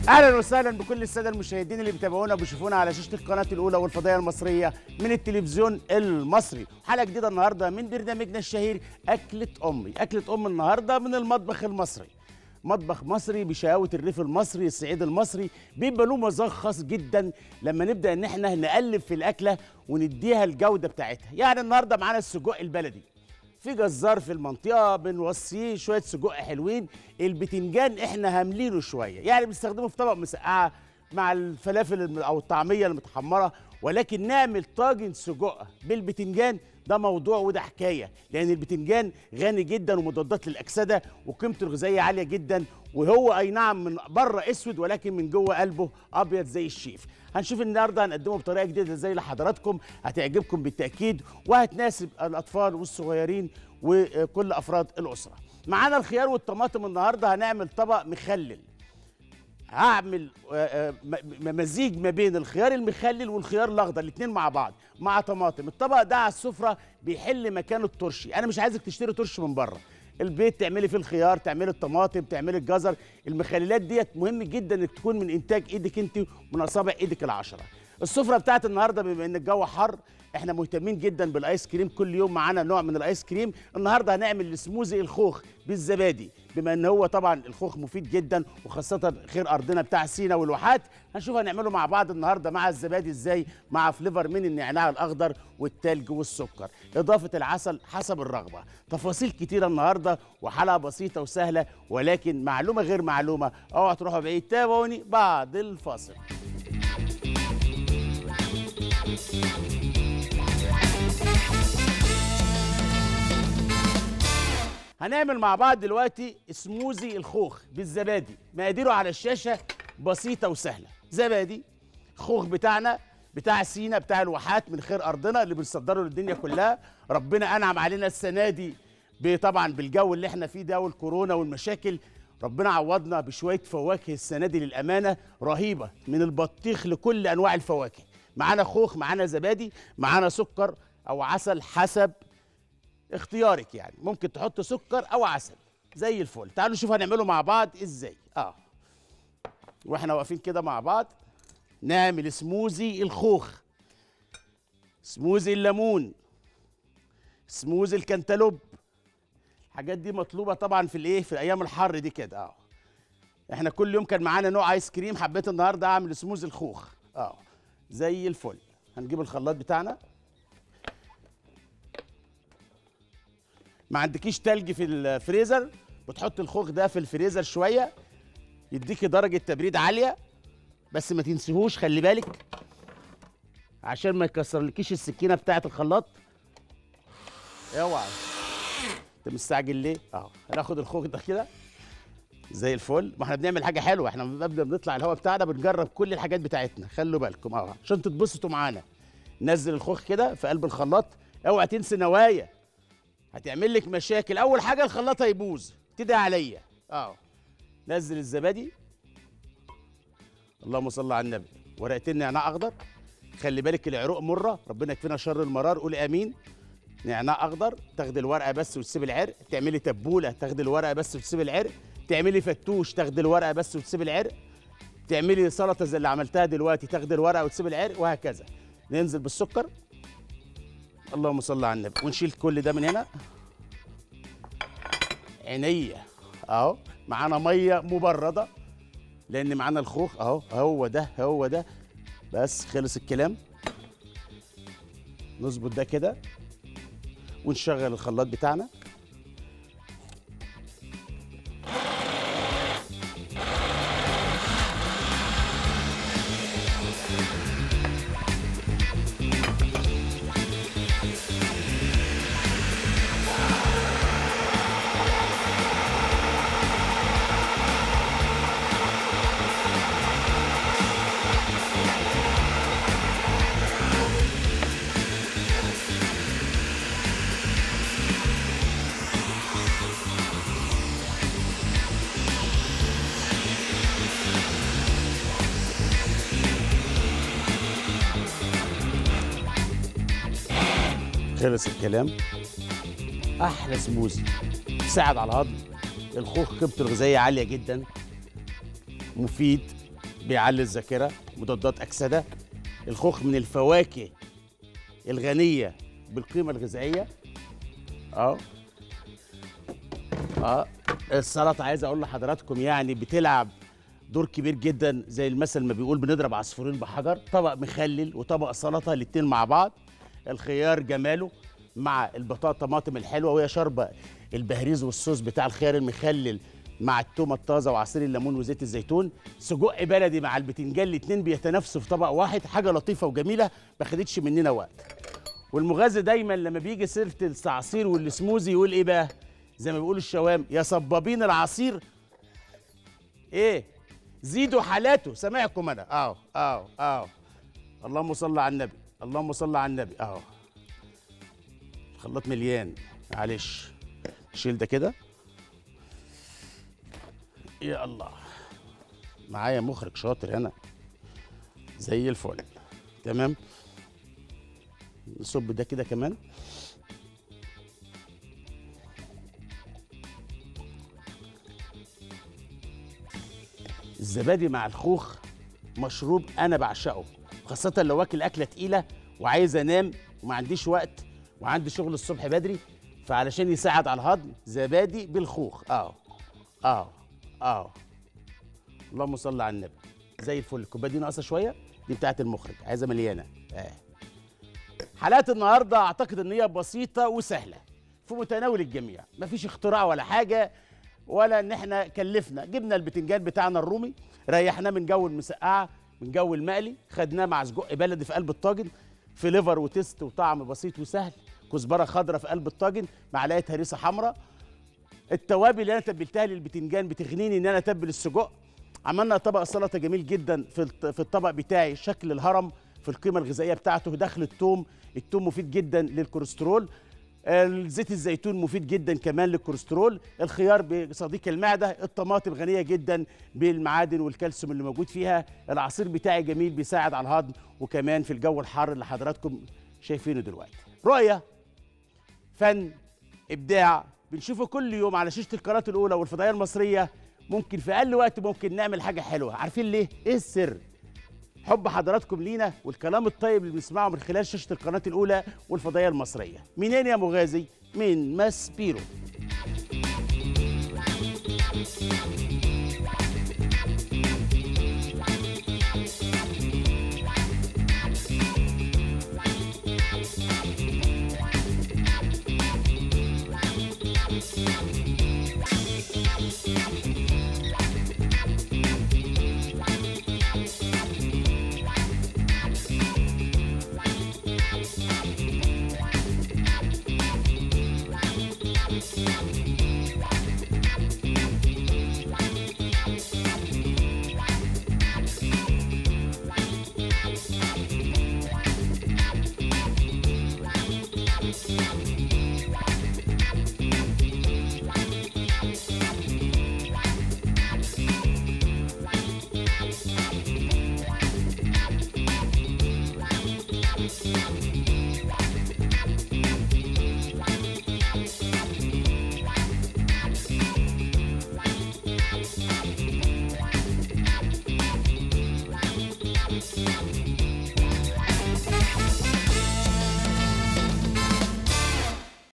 اهلا وسهلا بكل الساده المشاهدين اللي بيتابعونا وبيشوفونا على شاشه القناه الاولى والفضائيه المصريه من التلفزيون المصري حلقه جديده النهارده من برنامجنا الشهير اكله امي اكله ام النهارده من المطبخ المصري مطبخ مصري بشقاوة الريف المصري الصعيد المصري بيبقى له مذاق خاص جدا لما نبدا ان احنا نقلب في الاكله ونديها الجوده بتاعتها يعني النهارده معانا السجق البلدي في جزار في المنطقه بنوصيه شويه سجق حلوين البتنجان احنا هاملينه شويه يعني بنستخدمه في طبق مسقعه مع الفلافل الم- او الطعميه المتحمره ولكن نعمل طاجن سجق بالبتنجان ده موضوع وده حكايه لان البتنجان غني جدا ومضادات للاكسده وقيمته الغذائيه عاليه جدا وهو اي نعم من بره اسود ولكن من جوه قلبه ابيض زي الشيف هنشوف النهارده هنقدمه بطريقه جديده زي لحضراتكم هتعجبكم بالتاكيد وهتناسب الاطفال والصغيرين وكل افراد الاسره معانا الخيار والطماطم النهارده هنعمل طبق مخلل هعمل آه، آه، م- م- مزيج ما بين الخيار المخلل والخيار الاخضر الاثنين مع بعض مع طماطم الطبق ده على السفره بيحل مكان الترشي انا مش عايزك تشتري ترش من بره البيت تعملي فيه الخيار تعملي الطماطم تعملي الجزر المخللات ديت مهم جدا انك تكون من انتاج ايدك انت من اصابع ايدك العشره السفره بتاعت النهارده بما ان الجو حر احنا مهتمين جدا بالايس كريم كل يوم معانا نوع من الايس كريم النهارده هنعمل السموزي الخوخ بالزبادي بما ان هو طبعا الخوخ مفيد جدا وخاصه خير ارضنا بتاع سينا والواحات هنشوف هنعمله مع بعض النهارده مع الزبادي ازاي مع فليفر من النعناع الاخضر والتلج والسكر اضافه العسل حسب الرغبه تفاصيل كتيره النهارده وحلقه بسيطه وسهله ولكن معلومه غير معلومه اوعوا تروحوا بعيد تابعوني بعد الفاصل هنعمل مع بعض دلوقتي سموزي الخوخ بالزبادي مقاديره على الشاشه بسيطه وسهله زبادي خوخ بتاعنا بتاع سينا بتاع الواحات من خير ارضنا اللي بنصدره للدنيا كلها ربنا انعم علينا السنه دي ب- طبعا بالجو اللي احنا فيه ده والكورونا والمشاكل ربنا عوضنا بشويه فواكه السنه دي للامانه رهيبه من البطيخ لكل انواع الفواكه معانا خوخ معانا زبادي معانا سكر او عسل حسب اختيارك يعني ممكن تحط سكر او عسل زي الفل تعالوا نشوف هنعمله مع بعض ازاي اه واحنا واقفين كده مع بعض نعمل سموزي الخوخ سموزي الليمون سموزي الكنتالوب الحاجات دي مطلوبه طبعا في الايه في الايام الحر دي كده اه احنا كل يوم كان معانا نوع ايس كريم حبيت النهارده اعمل سموزي الخوخ اه زي الفل هنجيب الخلاط بتاعنا ما عندكيش تلج في الفريزر بتحط الخوخ ده في الفريزر شويه يديكي درجه تبريد عاليه بس ما تنسيهوش خلي بالك عشان ما يكسرلكيش السكينه بتاعه الخلاط اوعى انت مستعجل ليه اه هناخد الخوخ ده كده زي الفل ما احنا بنعمل حاجه حلوه احنا لما قبل ما بنطلع الهواء بتاعنا بنجرب كل الحاجات بتاعتنا خلوا بالكم اه عشان تتبسطوا معانا نزل الخوخ كده في قلب الخلاط اوعى تنسي نوايا هتعمل لك مشاكل اول حاجه الخلاط هيبوظ ابتدي عليا اه نزل الزبادي اللهم صل على النبي ورقتين نعناع اخضر خلي بالك العروق مره ربنا يكفينا شر المرار قولي امين نعناع اخضر تاخدي الورقه بس وتسيب العرق تعملي تبوله تاخدي الورقه بس وتسيب العرق تعملي فتوش تاخدي الورقه بس وتسيب العرق تعملي سلطه زي اللي عملتها دلوقتي تاخدي الورقه وتسيب العرق وهكذا ننزل بالسكر اللهم صل على النبي ونشيل كل ده من هنا عينيا اهو معانا ميه مبرده لان معانا الخوخ اهو هو ده هو ده بس خلص الكلام نظبط ده كده ونشغل الخلاط بتاعنا خلص الكلام احلى سموزي يساعد على الهضم الخوخ قيمته الغذائيه عاليه جدا مفيد بيعلي الذاكره مضادات اكسده الخوخ من الفواكه الغنيه بالقيمه الغذائيه اه اه السلطه عايز اقول لحضراتكم يعني بتلعب دور كبير جدا زي المثل ما بيقول بنضرب عصفورين بحجر طبق مخلل وطبق سلطه الاتنين مع بعض الخيار جماله مع البطاطا طماطم الحلوه وهي شاربه البهريز والصوص بتاع الخيار المخلل مع التومه الطازه وعصير الليمون وزيت الزيتون سجق بلدي مع البتنجان الاتنين بيتنافسوا في طبق واحد حاجه لطيفه وجميله ما خدتش مننا وقت والمغازي دايما لما بيجي سيره الصعصير والسموزي يقول ايه بقى زي ما بيقولوا الشوام يا صبابين العصير ايه زيدوا حالاته سامعكم انا اه اه اه اللهم صل على النبي اللهم صل على النبي اه الخلاط مليان معلش شيل ده كده يا الله معايا مخرج شاطر هنا زي الفل تمام نصب ده كده كمان الزبادي مع الخوخ مشروب انا بعشقه خاصه لو واكل اكله تقيله وعايز انام وما عنديش وقت وعندي شغل الصبح بدري فعلشان يساعد على الهضم زبادي بالخوخ اه اه اه اللهم صل على النبي زي الفل الكوبايه دي ناقصه شويه دي بتاعت المخرج عايزه مليانه اه حلقات النهارده اعتقد ان هي بسيطه وسهله في متناول الجميع مفيش اختراع ولا حاجه ولا ان احنا كلفنا جبنا البتنجان بتاعنا الرومي ريحناه من جو المسقعه من جو المقلي خدناه مع سجق بلدي في قلب الطاجن في ليفر وتست وطعم بسيط وسهل كزبره خضراء في قلب الطاجن معلقه هريسه حمراء التوابل اللي انا تبلتها للبتنجان بتغنيني ان انا اتبل السجق عملنا طبق سلطه جميل جدا في الط- في الطبق بتاعي شكل الهرم في القيمه الغذائيه بتاعته دخل الثوم الثوم مفيد جدا للكوليسترول زيت الزيتون مفيد جدا كمان للكوليسترول الخيار بصديق المعده الطماطم غنيه جدا بالمعادن والكالسيوم اللي موجود فيها العصير بتاعي جميل بيساعد على الهضم وكمان في الجو الحار اللي حضراتكم شايفينه دلوقتي رؤيه فن ابداع بنشوفه كل يوم على شاشه القناه الاولى والفضائيه المصريه ممكن في اقل وقت ممكن نعمل حاجه حلوه عارفين ليه ايه السر حب حضراتكم لينا والكلام الطيب اللي بنسمعه من خلال شاشه القناه الاولى والفضائيه المصريه منين يا مغازي من ماسبيرو